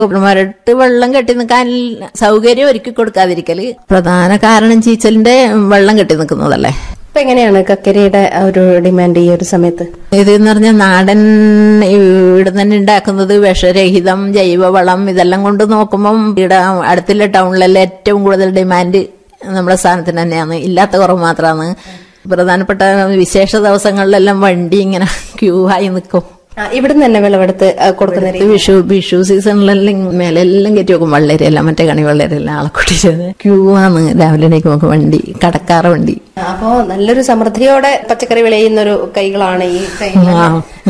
മരട്ട് വെള്ളം കെട്ടി നിൽക്കാൻ സൗകര്യം ഒരുക്കി കൊടുക്കാതിരിക്കല് പ്രധാന കാരണം ചീച്ചലിന്റെ വെള്ളം കെട്ടി നിൽക്കുന്നതല്ലേ ഇപ്പൊ എങ്ങനെയാണ് കക്കരിയുടെ ആ ഒരു ഡിമാൻഡ് ഈ ഒരു സമയത്ത് ഇത് എന്ന് പറഞ്ഞാൽ നാടൻ ഇവിടെ തന്നെ ഉണ്ടാക്കുന്നത് വിഷരഹിതം ജൈവവളം ഇതെല്ലാം കൊണ്ട് നോക്കുമ്പം ഇവിടെ അടുത്തുള്ള ടൗണിലെല്ലാം ഏറ്റവും കൂടുതൽ ഡിമാൻഡ് നമ്മുടെ സാധനത്തിന് തന്നെയാണ് ഇല്ലാത്ത കുറവ് മാത്രമാണ് പ്രധാനപ്പെട്ട വിശേഷ ദിവസങ്ങളിലെല്ലാം വണ്ടി ഇങ്ങനെ ക്യൂ ആയി നിൽക്കും ആ, ഇവിടുന്ന് തന്നെ വിളവെടുത്ത് ആ, കൊടുക്കുന്ന രീതി വിഷു വിഷു സീസണിലെല്ലാം മേലെല്ലാം കയറ്റി വെക്കും വള്ളരിയെല്ലാം മറ്റേ കണി വള്ളരിയെല്ലാം ആളെ കൂട്ടിയിട്ട് ക്യൂ ആണ് രാവിലെ എണീക്കുമ്പോൾ വണ്ടി കടക്കാറ വണ്ടി അപ്പോ നല്ലൊരു സമൃദ്ധിയോടെ പച്ചക്കറി വിളയുന്ന ഒരു കൈകളാണ് ഈ കൈകൾ ആ.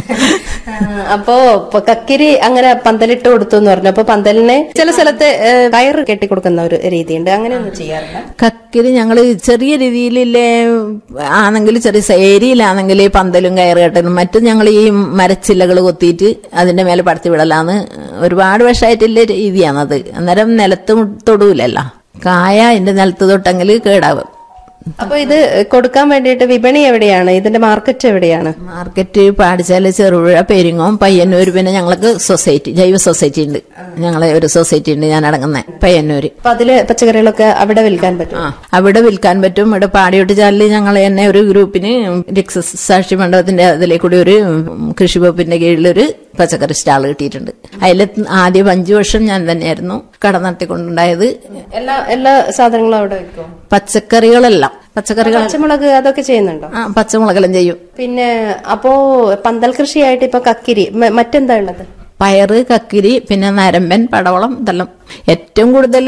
ആ, അപ്പോ ഇപ്പൊ കക്കിരി അങ്ങനെ പന്തലിട്ട് കൊടുത്തു എന്ന് പറഞ്ഞു അപ്പൊ പന്തലിനെ ചില സ്ഥലത്ത് ഏ, കയറ് കെട്ടിക്കൊടുക്കുന്ന ഒരു രീതിയുണ്ട് അങ്ങനെയൊന്നും ചെയ്യാറില്ല കക്കിരി ഞങ്ങള് ചെറിയ രീതിയിലില്ലേ ആണെങ്കിൽ ചെറിയ ഏരിയയിലാണെങ്കിൽ പന്തലും കയറുകെട്ടലും മറ്റും ഞങ്ങൾ ഈ മരച്ചില്ലകൾ കൊത്തിയിട്ട് അതിന്റെ മേലെ പടത്തി വിടലാന്ന് ഒരുപാട് വർഷമായിട്ടുള്ള രീതിയാണത് അന്നേരം നിലത്ത് തൊടൂലല്ലോ കായ അതിന്റെ നിലത്ത് തൊട്ടെങ്കിൽ കേടാവും അപ്പൊ ഇത് കൊടുക്കാൻ വേണ്ടിയിട്ട് വിപണി എവിടെയാണ് ഇതിന്റെ മാർക്കറ്റ് എവിടെയാണ് മാർക്കറ്റ് പാടിച്ചാല് ചെറുപുഴ പെരിങ്ങോം പയ്യന്നൂർ പിന്നെ ഞങ്ങൾക്ക് സൊസൈറ്റി ജൈവ സൊസൈറ്റി ഉണ്ട് ഞങ്ങളെ ഒരു സൊസൈറ്റി ഉണ്ട് ഞാൻ അടങ്ങുന്ന പയ്യന്നൂര് അപ്പൊ അതില് പച്ചക്കറികളൊക്കെ അവിടെ വിൽക്കാൻ പറ്റും ആ അവിടെ വിൽക്കാൻ പറ്റും ഇവിടെ പാടിയോട്ട് ചാലിൽ ഞങ്ങൾ തന്നെ ഒരു ഗ്രൂപ്പിന് രക്തസാക്ഷി മണ്ഡപത്തിന്റെ അതിലെ കൂടി ഒരു കൃഷി വകുപ്പിന്റെ കീഴിലൊരു പച്ചക്കറി സ്റ്റാൾ കിട്ടിയിട്ടുണ്ട് അതിൽ ആദ്യം അഞ്ചു വർഷം ഞാൻ തന്നെയായിരുന്നു കട നടത്തിക്കൊണ്ടുണ്ടായത് എല്ലാ എല്ലാ സാധനങ്ങളും അവിടെ വെക്കും പച്ചക്കറികളെല്ലാം പച്ചക്കറികൾ പച്ചമുളക് അതൊക്കെ ചെയ്യുന്നുണ്ടോ ആ പച്ചമുളകെല്ലാം ചെയ്യും പിന്നെ അപ്പോ പന്തൽ കൃഷിയായിട്ട് ഇപ്പൊ കക്കിരി മ- മറ്റെന്താ ഉള്ളത് പയറ് കക്കിരി പിന്നെ നരമ്പൻ പടവളം ഇതെല്ലാം ഏറ്റവും കൂടുതൽ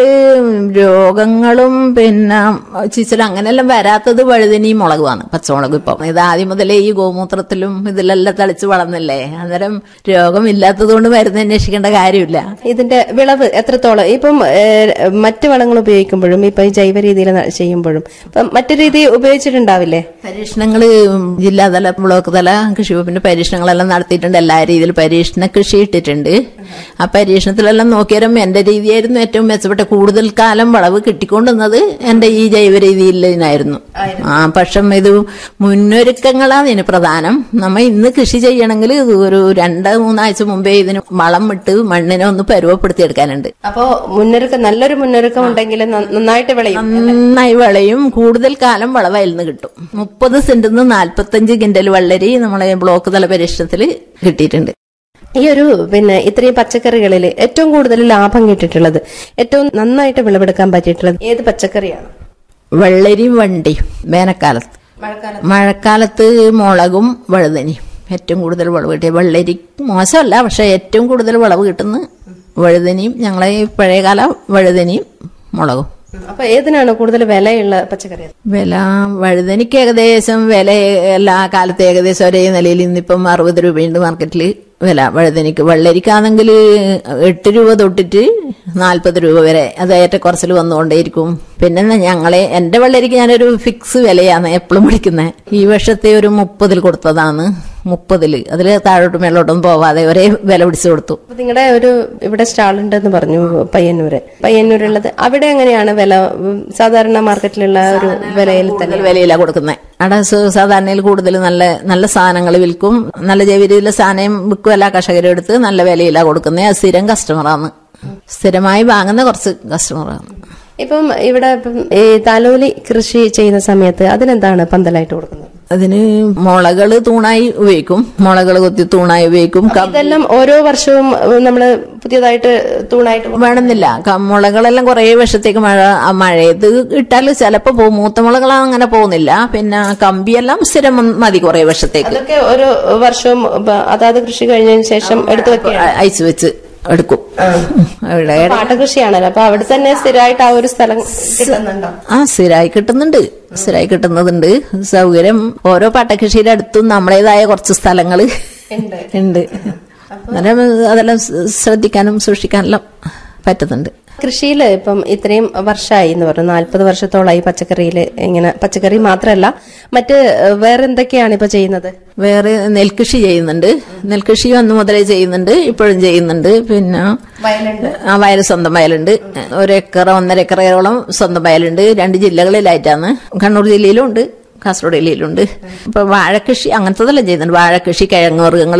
രോഗങ്ങളും പിന്നെ ചീച്ചലും അങ്ങനെയെല്ലാം വരാത്തത് വഴുതനയും മുളകുമാണ് പച്ചമുളകും ഇപ്പം ഇത് ആദ്യം മുതലേ ഈ ഗോമൂത്രത്തിലും ഇതിലെല്ലാം തളിച്ച് വളർന്നില്ലേ അന്നേരം രോഗമില്ലാത്തത് കൊണ്ട് മരുന്ന് അന്വേഷിക്കേണ്ട കാര്യമില്ല ഇതിന്റെ വിളവ് എത്രത്തോളം ഇപ്പം ഏഹ്, മറ്റ് വളങ്ങൾ ഉപയോഗിക്കുമ്പോഴും ഇപ്പൊ ഈ ജൈവ രീതിയിൽ ന- ചെയ്യുമ്പോഴും ഇപ്പം മറ്റു രീതി ഉപയോഗിച്ചിട്ടുണ്ടാവില്ലേ പരീക്ഷണങ്ങൾ ജില്ലാതല ബ്ലോക്ക് തല കൃഷി വകുപ്പിന്റെ പരീക്ഷണങ്ങളെല്ലാം നടത്തിയിട്ടുണ്ട് എല്ലാ രീതിയിലും പരീക്ഷണ കൃഷി ഇട്ടിട്ടുണ്ട് ആ പരീക്ഷണത്തിലെല്ലാം നോക്കിയാലും എന്റെ രീതിയായിരുന്നു ഏറ്റവും മെച്ചപ്പെട്ട കൂടുതൽ കാലം വളവ് കിട്ടിക്കൊണ്ടുവന്നത് എന്റെ ഈ ജൈവ രീതിയിലായിരുന്നു ആ പക്ഷം ഇത് മുന്നൊരുക്കങ്ങളാണ് ഇതിന് പ്രധാനം നമ്മ ഇന്ന് കൃഷി ചെയ്യണമെങ്കിൽ ഒരു രണ്ട് മൂന്നാഴ്ച മുമ്പേ ഇതിന് വളം ഇട്ട് മണ്ണിനെ ഒന്ന് പരുവപ്പെടുത്തിയെടുക്കാനുണ്ട് അപ്പോ മുന്നൊരുക്കം നല്ലൊരു മുന്നൊരുക്കം ഉണ്ടെങ്കിൽ ന- നന്നായിട്ട് വിളയും നന്നായി വിളയും കൂടുതൽ കാലം വിളവയിൽ നിന്ന് കിട്ടും മുപ്പത് സെന്റിൽ നിന്ന് നാൽപ്പത്തഞ്ച് കിൻഡൽ വെള്ളരി നമ്മളെ ബ്ലോക്ക് തല പരീക്ഷണത്തിൽ കിട്ടിയിട്ടുണ്ട് ഈ ഒരു പിന്നെ ഇത്രയും പച്ചക്കറികളിൽ ഏറ്റവും കൂടുതൽ ലാഭം കിട്ടിയിട്ടുള്ളത് ഏറ്റവും നന്നായിട്ട് വിളവെടുക്കാൻ പറ്റിയിട്ടുള്ളത് ഏത് പച്ചക്കറിയാണ് വെള്ളരിയും വണ്ടിയും വേനൽക്കാലത്ത് മഴക്കാലം മഴക്കാലത്ത് മുളകും വഴുതനയും ഏറ്റവും കൂടുതൽ വിളവ് കിട്ടിയ വെള്ളരി മോശമല്ല പക്ഷെ ഏറ്റവും കൂടുതൽ വിളവ് കിട്ടുന്ന വഴുതനയും ഞങ്ങളെ ഈ പഴയകാല വഴുതനയും മുളകും അപ്പൊ ഏതിനാണ് കൂടുതൽ വിലയുള്ള പച്ചക്കറി വില വഴുതനയ്ക്ക് ഏകദേശം വില എല്ലാ കാലത്ത് ഏകദേശം ഒരേ നിലയിൽ ഇന്നിപ്പം അറുപത് രൂപയുണ്ട് മാർക്കറ്റിൽ വില വഴുതനയ്ക്ക് വെള്ളരിക്കാണെങ്കിൽ എട്ട് രൂപ തൊട്ടിട്ട് നാൽപ്പത് രൂപ വരെ അത് ഏറ്റക്കുറച്ചിൽ വന്നുകൊണ്ടേയിരിക്കും പിന്നെ ഞങ്ങളെ എന്റെ വെള്ളരിക്ക് ഞാനൊരു ഫിക്സ് വിലയാണ് എപ്പോഴും വിളിക്കുന്നത് ഈ വർഷത്തെ ഒരു മുപ്പതിൽ കൊടുത്തതാണ് മുപ്പതിൽ അതിൽ താഴോട്ട് മേലോട്ടൊന്നും പോവാതെ ഒരേ വില പിടിച്ചു കൊടുത്തു അപ്പൊ നിങ്ങളുടെ ഒരു ഇവിടെ സ്റ്റാൾ ഉണ്ടെന്ന് പറഞ്ഞു പയ്യന്നൂര് പയ്യന്നൂരുള്ളത് അവിടെ എങ്ങനെയാണ് വില ഉം, സാധാരണ മാർക്കറ്റിലുള്ള ഒരു വിലയിൽ തന്നെ കൂടുതൽ വിലയിലാണ് കൊടുക്കുന്നത് അവിടെ സ- സാധാരണയിൽ കൂടുതൽ നല്ല നല്ല സാധനങ്ങൾ വിൽക്കും നല്ല ജൈവ രീതിയിലെ സാധനം വിൽക്കും എല്ലാ കർഷകരും എടുത്ത് നല്ല വിലയിലാണ് കൊടുക്കുന്നത് അത് സ്ഥിരം കസ്റ്റമറാണ് സ്ഥിരമായി വാങ്ങുന്ന കുറച്ച് കസ്റ്റമറാണ് ഇപ്പം ഇവിടെ ഇപ്പം ഈ താലോലി കൃഷി ചെയ്യുന്ന സമയത്ത് അതിനെന്താണ് പന്തലായിട്ട് കൊടുക്കുന്നത് അതിന് മുളകള് തൂണായി ഉപയോഗിക്കും മുളകൾ കൊത്തി തൂണായി ഉപയോഗിക്കും ക- ഇതെല്ലാം ഓരോ വർഷവും ഉം, നമ്മള് പുതിയതായിട്ട് തൂണായിട്ട് കൊടുക്കും. വേണമെന്നില്ല ക- മുളകളെല്ലാം കുറേ വർഷത്തേക്ക് മഴ ആ മഴയത്ത് ഇട്ടാൽ ചിലപ്പോൾ പോകും മൂത്ത മുളകൾ അങ്ങനെ പോകുന്നില്ല പിന്നെ കമ്പിയെല്ലാം സ്ഥിരം മതി കുറേ വർഷത്തേക്ക് അതൊക്കെ ഓരോ വർഷവും ഇപ്പൊ അതാത് കൃഷി കഴിഞ്ഞതിന് ശേഷം എടുത്തു വെക്കുകയാണ് അ- അയച്ചു വെച്ച് എടുക്കും അവിടെ പാട്ടകൃഷിയാണല്ലോ അപ്പൊ അവിടെ തന്നെ സ്ഥിരമായിട്ട് ആ ഒരു സ്ഥലം കിട്ടുന്നുണ്ടോ ആ സ്ഥിരമായി കിട്ടുന്നുണ്ട് സ്ഥിരമായി കിട്ടുന്നതുണ്ട് സൗകര്യം ഓരോ പട്ടകൃഷിയുടെ അടുത്തും നമ്മളേതായ കുറച്ച് സ്ഥലങ്ങള് ഉണ്ട്. ഉണ്ട് അന്നേരം അതെല്ലാം സ് ശ്രദ്ധിക്കാനും സൂക്ഷിക്കാനെല്ലാം പറ്റുന്നുണ്ട് കൃഷിയിൽ ഇപ്പം ഇത്രയും വർഷമായി എന്ന് പറഞ്ഞു നാല്പത് വർഷത്തോളമായി പച്ചക്കറിയിൽ ഇങ്ങനെ പച്ചക്കറി മാത്രമല്ല മറ്റ് ഏഹ്, വേറെ എന്തൊക്കെയാണ് ഇപ്പൊ ചെയ്യുന്നത് വേറെ നെൽകൃഷി ചെയ്യുന്നുണ്ട് നെൽകൃഷി അന്ന് മുതലേ ചെയ്യുന്നുണ്ട് ഇപ്പോഴും ചെയ്യുന്നുണ്ട് പിന്നെ വയലുണ്ട് ആ വയൽ സ്വന്തം വയലുണ്ട് ഒരു ഏക്കർ ഒന്നര ഏക്കറോളം സ്വന്തം വയലുണ്ട് രണ്ട് ജില്ലകളിലായിട്ടാണ് കണ്ണൂർ ജില്ലയിലും ഉണ്ട് കാസർഗോഡ് ജില്ലയിലുണ്ട് ഇപ്പൊ വാഴക്കൃഷി അങ്ങനത്തതെല്ലാം ചെയ്യുന്നുണ്ട് വാഴക്കൃഷി കിഴങ്ങ് വർഗ്ഗങ്ങള്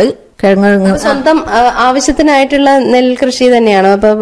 കിഴങ്ങ് സ്വന്തം ആ, ആവശ്യത്തിനായിട്ടുള്ള നെൽകൃഷി തന്നെയാണോ അപ്പൊ